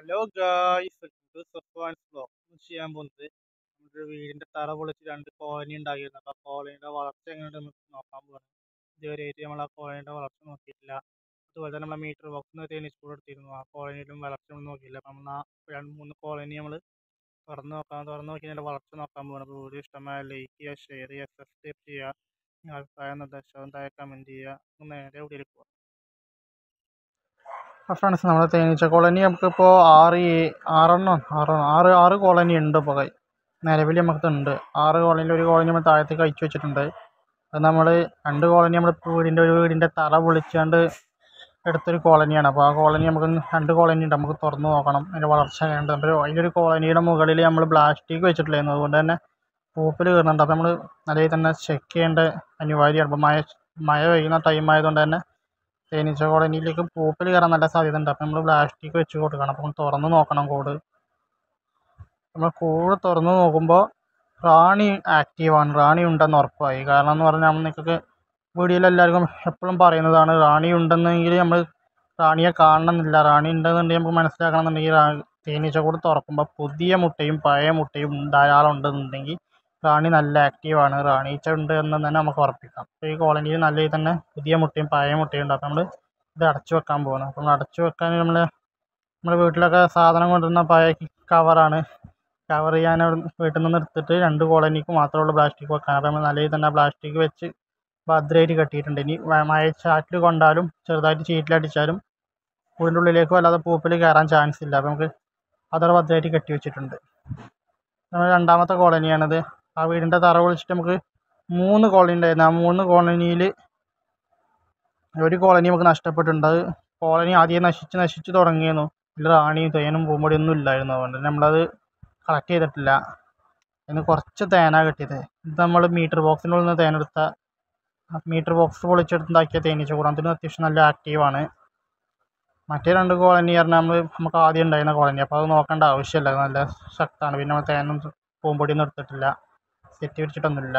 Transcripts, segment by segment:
hello guys സഫ്വാൻസ് blog ചെയ്യാൻ പോകുന്നത് നമ്മുടെ വീടിന്റെ തറ പൊളിച്ച് രണ്ട് കോളനി ഉണ്ടാക്കിയിരുന്നു അപ്പോൾ ആ കോളനിയുടെ വളർച്ച എങ്ങനെയുണ്ട് നമുക്ക് നോക്കാൻ പോകണം ഇതുവരെയായിട്ട് നമ്മൾ ആ കോളനിയുടെ വളർച്ച നോക്കിയിട്ടില്ല അതുപോലെ തന്നെ നമ്മൾ മീറ്റർ ബോക്സ് തേനീച്ച കൂടെ എടുത്തിരുന്നു ആ കോളനിയിലും വളർച്ച ഒന്നും നോക്കിയില്ല അപ്പം നമ്മൾ ആ രണ്ട് മൂന്ന് കോളനി നമ്മൾ തുറന്ന് നോക്കാം തുറന്ന് നോക്കി അതിൻ്റെ വളർച്ച നോക്കാൻ പോകണം അപ്പോൾ വീഡിയോ ഇഷ്ടമായ ലൈക്ക് ചെയ്യുക ഷെയർ ചെയ്യുക സബ്സ്ക്രൈബ് ചെയ്യുക നിങ്ങളുടെ അഭിപ്രായം നിർദ്ദേശവും താഴെ കമൻറ്റ് ചെയ്യുക നേരെ വീഡിയോയിൽ പോകാം ഫ്രണ്ട്സ് നമ്മുടെ തേനീച്ച കോളനി നമുക്കിപ്പോൾ ആറ് ഏ- ആറെണ്ണം ആറ് ആറ് ആറ് കോളനി ഉണ്ട് ഇപ്പോൾ കൈ നിലവിൽ നമുക്കുണ്ട് ആറ് കോളനിയിൽ ഒരു കോളനി നമ്മൾ താഴത്തേക്ക് അയച്ചു വെച്ചിട്ടുണ്ട് അത് നമ്മൾ രണ്ട് കോളനി നമ്മൾ വീടിൻ്റെ ഒരു വീടിൻ്റെ തറ പൊളിച്ചാണ്ട് എടുത്തൊരു കോളനിയാണ് അപ്പോൾ ആ കോളനി നമുക്ക് രണ്ട് കോളനി ഉണ്ട് നമുക്ക് തുറന്ന് നോക്കണം അതിൻ്റെ വളർച്ച എങ്ങനെയുണ്ട് അപ്പോൾ അതിലൊരു കോളനിയുടെ മുകളിൽ നമ്മൾ പ്ലാസ്റ്റിക് വെച്ചിട്ടില്ലായിരുന്നു അതുകൊണ്ട് തന്നെ പൂപ്പൽ കയറുന്നുണ്ട് അപ്പോൾ നമ്മൾ നിലയിൽ തന്നെ ചെക്ക് ചെയ്യേണ്ട അനിവാര്യമാണ് അപ്പോൾ മഴ മഴ പെയ്യുന്ന ടൈം ആയതുകൊണ്ട് തന്നെ തേനീച്ച കോളനിയിലേക്ക് പൂപ്പൽ കയറാൻ നല്ല സാധ്യത ഉണ്ട് അപ്പോൾ നമ്മൾ പ്ലാസ്റ്റിക് വെച്ച് കൊടുക്കണം അപ്പോൾ തുറന്ന് നോക്കണം കൂട് നമ്മൾ കൂട് തുറന്ന് നോക്കുമ്പോൾ റാണി ആക്റ്റീവാണ് റാണി ഉണ്ടെന്ന് ഉറപ്പായി കാരണം എന്ന് പറഞ്ഞാൽ നമ്മൾ നിങ്ങൾക്ക് വീഡിയോയിൽ എല്ലാവർക്കും എപ്പോഴും പറയുന്നതാണ് റാണി ഉണ്ടെന്നെങ്കിൽ നമ്മൾ റാണിയെ കാണണമെന്നില്ല റാണി ഉണ്ടെന്നുണ്ടെങ്കിൽ നമുക്ക് മനസ്സിലാക്കണമെന്നുണ്ടെങ്കിൽ റാ- തേനീച്ച കൂട് തുറക്കുമ്പോൾ പുതിയ മുട്ടയും പഴയ മുട്ടയും ധാരാളം ഉണ്ടെന്നുണ്ടെങ്കിൽ റാണി നല്ല ആക്റ്റീവാണ് റാണീച്ച ഉണ്ട് എന്ന് തന്നെ നമുക്ക് ഉറപ്പിക്കാം അപ്പോൾ ഈ കോളനിയിൽ നല്ല രീതിയിൽ തന്നെ പുതിയ മുട്ടയും പഴയ മുട്ടയും ഉണ്ട് അപ്പോൾ നമ്മൾ ഇത് അടച്ചു വെക്കാൻ പോകണം അപ്പോൾ നമ്മൾ അടച്ചു വെക്കാൻ നമ്മൾ നമ്മുടെ വീട്ടിലൊക്കെ സാധനം കൊണ്ടുവരുന്ന പഴയ കവറാണ് കവർ ചെയ്യാൻ അവിടെ വീട്ടിൽ നിന്ന് എടുത്തിട്ട് രണ്ട് കോളനിക്ക് മാത്രമേ ഉള്ളൂ പ്ലാസ്റ്റിക് വെക്കാൻ അപ്പോൾ നമ്മൾ നല്ല രീതിയിൽ തന്നെ പ്ലാസ്റ്റിക് വെച്ച് ഭദ്രമായിട്ട് കെട്ടിയിട്ടുണ്ട് ഇനി വ- മഴ ചാറ്റിൽ കൊണ്ടാലും ചെറുതായിട്ട് ചീറ്റിലടിച്ചാലും വീടിൻ്റെ ഉള്ളിലേക്ക് വല്ലാതെ പൂപ്പൽ കയറാൻ ചാൻസ് ഇല്ല അപ്പോൾ നമുക്ക് അതവിടെ ഭദ്രമായിട്ട് കെട്ടി വെച്ചിട്ടുണ്ട് നമ്മൾ രണ്ടാമത്തെ കോളനിയാണിത് ആ വീടിൻ്റെ തറ പൊളിച്ചിട്ട് നമുക്ക് മൂന്ന് കോളനി ഉണ്ടായിരുന്നു ആ മൂന്ന് കോളനിയിൽ ഒരു കോളനി നമുക്ക് നഷ്ടപ്പെട്ടിട്ടുണ്ട് അത് കോളനി ആദ്യം നശിച്ച് നശിച്ച് തുടങ്ങിയിരുന്നു ഇതിൽ റാണിയും തേനും പൂമ്പൊടിയും ഒന്നും ഇല്ലായിരുന്നു അതുകൊണ്ട് നമ്മളത് കളക്ട് ചെയ്തിട്ടില്ല അതിന് കുറച്ച് തേനാ കിട്ടിയത് ഇത് നമ്മൾ മീറ്റർ ബോക്സിനുള്ളിൽ നിന്ന് തേനെടുത്ത മീറ്റർ ബോക്സ് പൊളിച്ചെടുത്തുണ്ടാക്കിയ തേനീച്ച കൂടാൻ അതിന് അത്യാവശ്യം നല്ല ആക്റ്റീവാണ് മറ്റേ രണ്ട് കോളനി പറഞ്ഞാൽ നമ്മൾ നമുക്ക് ആദ്യം ഉണ്ടായിരുന്ന കോളനി അപ്പോൾ അത് നോക്കേണ്ട ആവശ്യമില്ല അത് നല്ല ശക്തമാണ് പിന്നെ നമ്മൾ തേനും പൂമ്പൊടിയൊന്നും എടുത്തിട്ടില്ല സെറ്റ് പിടിച്ചിട്ടൊന്നുമില്ല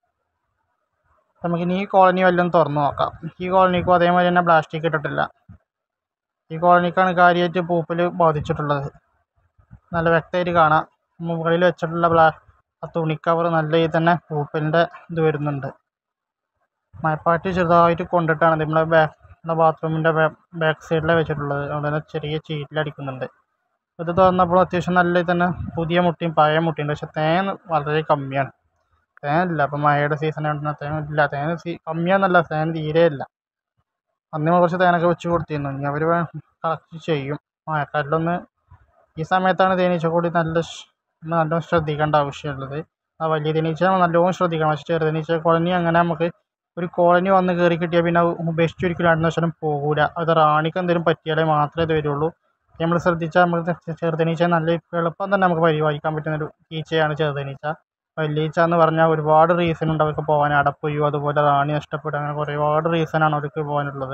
നമുക്കിനി ഈ കോളനി വല്ലതും തുറന്ന് നോക്കാം ഈ കോളനിക്കും അതേമാതിരി തന്നെ പ്ലാസ്റ്റിക് ഇട്ടിട്ടില്ല ഈ കോളനിക്കാണ് കാര്യമായിട്ട് പൂപ്പൽ ബാധിച്ചിട്ടുള്ളത് നല്ല വ്യക്തമായിട്ട് കാണാം മുകളിൽ വെച്ചിട്ടുള്ള പ്ലാ ആ തുണിക്കവർ നല്ല രീതിയിൽ തന്നെ പൂപ്പലിൻ്റെ ഇത് വരുന്നുണ്ട് മഴപ്പാറ്റി ചെറുതായിട്ട് കൊണ്ടിട്ടാണ് നമ്മുടെ ബാക്ക് നമ്മുടെ ബാത്റൂമിൻ്റെ ബാക്ക് സൈഡിലാണ് വെച്ചിട്ടുള്ളത് അതുകൊണ്ട് തന്നെ ചെറിയ ചീറ്റിലടിക്കുന്നുണ്ട് ഇത് തുറന്നപ്പോൾ അത്യാവശ്യം നല്ല രീതിയിൽ തന്നെ പുതിയ മുട്ടയും പഴയ മുട്ടയും ഉണ്ട് പക്ഷെ തേൻ വളരെ കമ്മിയാണ് തേനില്ല അപ്പം മഴയുടെ സീസൺ ആയതുകൊണ്ട് തേൻ ഇല്ല തേൻ സീ കമ്മിയാന്നല്ല തേൻ തീരെ ഇല്ല അന്ന് നമ്മൾ കുറച്ച് തേനൊക്കെ വെച്ച് കൊടുത്തിരുന്നു ഇനി അവർ കളക്ട് ചെയ്യും മഴക്കാലത്തൊന്ന് ഈ സമയത്താണ് തേനീച്ചക്കൂടി നല്ല ഷ്- നമ്മൾ നല്ലോണം ശ്രദ്ധിക്കേണ്ട ആവശ്യമുള്ളത് ആ വലിയ തേനീച്ച നമ്മൾ നല്ലോണം ശ്രദ്ധിക്കണം പക്ഷേ ചെറു തേനീച്ച കോളനി അങ്ങനെ നമുക്ക് ഒരു കോളനി വന്ന് കയറി കിട്ടിയാൽ പിന്നെ അത് ഉപേക്ഷിച്ച് ഒരിക്കലും അടുത്ത വർഷം പോകൂല അത് റാണിക്ക് എന്തെങ്കിലും പറ്റിയാലേ മാത്രമേ ഇത് വരുള്ളൂ നമ്മൾ ശ്രദ്ധിച്ചാൽ നമുക്ക് ചെറുതേനീച്ച നല്ല എളുപ്പം തന്നെ നമുക്ക് പരിപാലിക്കാൻ പറ്റുന്ന ഒരു ഈച്ചയാണ് ചെറുതേനീച്ച വലിയ ഈച്ച എന്ന് പറഞ്ഞാൽ ഒരുപാട് റീസൺ ഉണ്ട് അവർക്ക് പോകാൻ അടപ്പൊയ്യോ അതുപോലെ റാണി നഷ്ടപ്പെടുക അങ്ങനെ ഒരുപാട് റീസണാണ് അവർക്ക് പോകാനുള്ളത്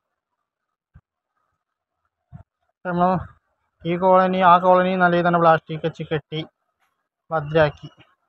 നമ്മൾ ഈ കോളനി ആ കോളനി നല്ല രീതിയിൽ തന്നെ പ്ലാസ്റ്റിക് വെച്ച് കെട്ടി ഭദ്രമാക്കി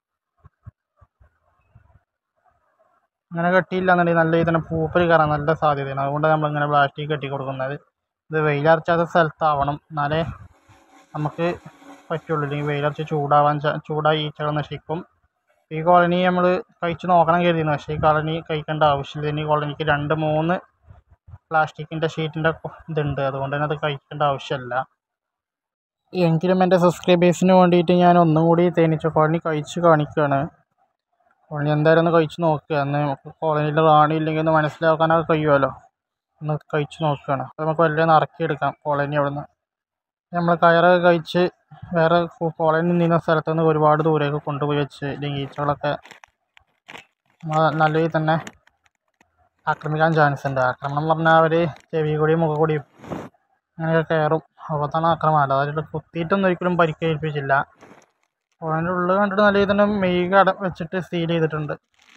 അങ്ങനെ കെട്ടിയില്ല എന്നുണ്ടെങ്കിൽ നല്ല രീതിയിൽ തന്നെ പൂപ്പൽ കയറാൻ നല്ല സാധ്യതയാണ് അതുകൊണ്ട് നമ്മളിങ്ങനെ പ്ലാസ്റ്റിക് കെട്ടി കൊടുക്കുന്നത് ഇത് വെയിലറച്ചാത്ത സ്ഥലത്താവണം എന്നാലേ നമുക്ക് പറ്റുള്ളൂ ഇല്ലെങ്കിൽ വെയിലറച്ച് ചൂടാവാൻ ചാ- ചൂടായി ഈച്ചകൾ നശിക്കും ഈ കോളനി നമ്മൾ കഴിച്ച് നോക്കണം കരുതിയിരുന്നു പക്ഷേ ഈ കോളനി കഴിക്കേണ്ട ആവശ്യമില്ല ഇനി ഈ കോളനിക്ക് രണ്ട് മൂന്ന് പ്ലാസ്റ്റിക്കിൻ്റെ ഷീറ്റിൻ്റെ ഇതുണ്ട് അതുകൊണ്ട് തന്നെ അത് കഴിക്കേണ്ട ആവശ്യമില്ല എങ്കിലും എൻ്റെ സബ്സ്ക്രൈബേഴ്സിന് വേണ്ടിയിട്ട് ഞാൻ ഒന്നും കൂടി തേനീച്ച കോളനി കഴിച്ച് കാണിക്കുകയാണ് കോളനി എന്തായാലും ഒന്ന് കഴിച്ച് നോക്കുക അന്ന് നമുക്ക് കോളനിയിൽ റാണി ഇല്ലെങ്കിൽ ഒന്ന് മനസ്സിലാക്കാനൊക്കെ കഴിയുമല്ലോ ഒന്ന് കഴിച്ച് നോക്കുകയാണ് അപ്പോൾ നമുക്ക് വല്ല ഇറക്കിയെടുക്കാം കോളനി അവിടെ നിന്ന് നമ്മൾ കയറൊക്കെ കഴിച്ച് വേറെ കോ- കോളനി നിന്ന സ്ഥലത്ത് നിന്ന് ഒരുപാട് ദൂരേക്ക് കൊണ്ടുപോയി വെച്ച് ഇല്ലെങ്കിൽ ഈച്ചകളൊക്കെ നമ്മളെ നല്ല രീതിയിൽ തന്നെ ആക്രമിക്കാൻ ചാൻസ് ഉണ്ട് ആക്രമണം എന്ന് പറഞ്ഞാൽ അവർ ചെവി കൂടിയും മുഖ കൂടിയും അങ്ങനെയൊക്കെ കയറും അപ്പോഴത്താണ് ആക്രമണം അല്ലാതെ കുത്തിയിട്ടൊന്നും ഒരിക്കലും പരിക്കേൽപ്പിച്ചില്ല കോളനിൻ്റെ ഉള്ളിൽ കണ്ടിട്ട് നല്ല രീതിയിൽ തന്നെ മെയ്ക അട വെച്ചിട്ട് സീൽ ചെയ്തിട്ടുണ്ട്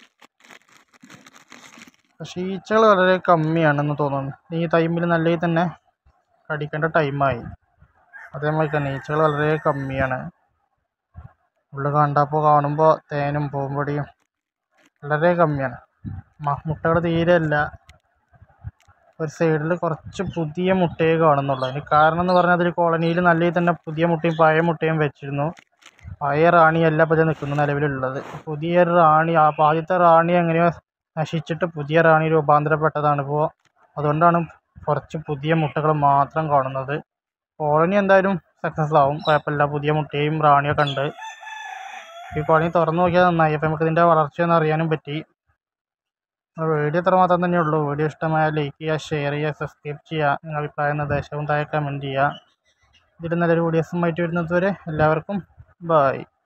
പക്ഷേ ഈച്ചകൾ വളരെ കമ്മിയാണെന്ന് തോന്നുന്നു ഈ ടൈമിൽ നല്ല രീതിയിൽ തന്നെ കടിക്കേണ്ട ടൈമായി അതേമാതിരി തന്നെ ഈച്ചകൾ വളരെ കമ്മിയാണ് ഉള്ളിൽ കണ്ടപ്പോൾ കാണുമ്പോൾ തേനും പൂമ്പൊടിയും വളരെ കമ്മിയാണ് മ- മുട്ടകൾ തീരെ ഇല്ല ഒരു സൈഡിൽ കുറച്ച് പുതിയ മുട്ടയെ കാണുന്നുള്ളൂ അതിന് കാരണം എന്ന് പറഞ്ഞാൽ അതിൽ കോളനിയിൽ നല്ല രീതിയിൽ തന്നെ പുതിയ മുട്ടയും പഴയ മുട്ടയും വെച്ചിരുന്നു പഴയ റാണിയല്ല ഇപ്പോൾ ഇത് നിൽക്കുന്നത് നിലവിലുള്ളത് പുതിയ റാണി ആ ആദ്യത്തെ റാണി എങ്ങനെയോ നശിച്ചിട്ട് പുതിയ റാണി രൂപാന്തരപ്പെട്ടതാണ് ഇപ്പോൾ അതുകൊണ്ടാണ് കുറച്ച് പുതിയ മുട്ടകൾ മാത്രം കാണുന്നത് കോളനി എന്തായാലും സക്സസ് ആവും കുഴപ്പമില്ല പുതിയ മുട്ടയും റാണിയൊക്കെ ഉണ്ട് ഈ കോളനി തുറന്നു നോക്കിയാൽ നന്നായി അപ്പോൾ നമുക്ക് ഇതിൻ്റെ വളർച്ചയൊന്ന് അറിയാനും പറ്റി വീഡിയോ ഇത്ര മാത്രം തന്നെ ഉള്ളൂ വീഡിയോ ഇഷ്ടമായാൽ ലൈക്ക് ചെയ്യുക ഷെയർ ചെയ്യുക സബ്സ്ക്രൈബ് ചെയ്യുക നിങ്ങളുടെ അഭിപ്രായ നിർദ്ദേശവും താഴെ കമൻറ്റ് ചെയ്യുക ഇതിൽ നല്ലൊരു വീഡിയോസുമായിട്ട് വരുന്നത് വരെ എല്ലാവർക്കും ബായ്